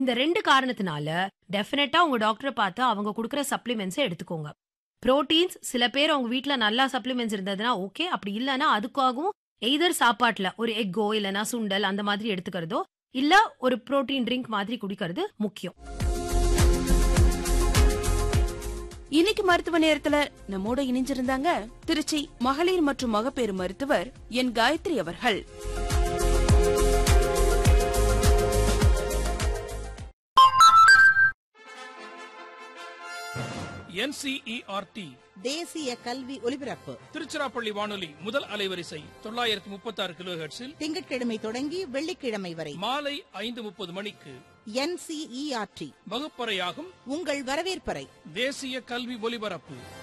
இந்த ரெண்டு காரணத்தினால டெஃபினட்டா உங்க டாக்டரை பார்த்து அவங்க கொடுக்குற சப்ளிமெண்ட்ஸை எடுத்துக்கோங்க புரோட்டீன்ஸ் சில பேர் அவங்க வீட்ல நல்லா சப்ளிமெண்ட்ஸ் இருந்ததுன்னா ஓகே அப்படி இல்லைன்னா அதுக்காகவும் எய்தர் சாப்பாட்டுல ஒரு எக்கோ இல்லைன்னா சுண்டல் அந்த மாதிரி எடுத்துக்கிறதோ இல்ல ஒரு புரோட்டீன் ட்ரிங்க் மாதிரி குடிக்கிறது முக்கியம் இன்னைக்கு மருத்துவ நேரத்துல நம்மோட இணைஞ்சிருந்தாங்க திருச்சி மகளிர் மற்றும் மகப்பேறு மருத்துவர் என் காயத்ரி அவர்கள் என்சிஇஆர்டி தேசிய கல்வி ஒலிபரப்பு திருச்சிராப்பள்ளி வானொலி முதல் அலைவரிசை தொள்ளாயிரத்தி முப்பத்தி ஆறு கிலோ ஹெர்ட்ஸில் திங்கட்கிழமை தொடங்கி வெள்ளிக்கிழமை வரை மாலை ஐந்து முப்பது மணிக்கு என்சிஇஆர்டி வகுப்பறையாகும் உங்கள் வரவேற்பறை தேசிய கல்வி ஒலிபரப்பு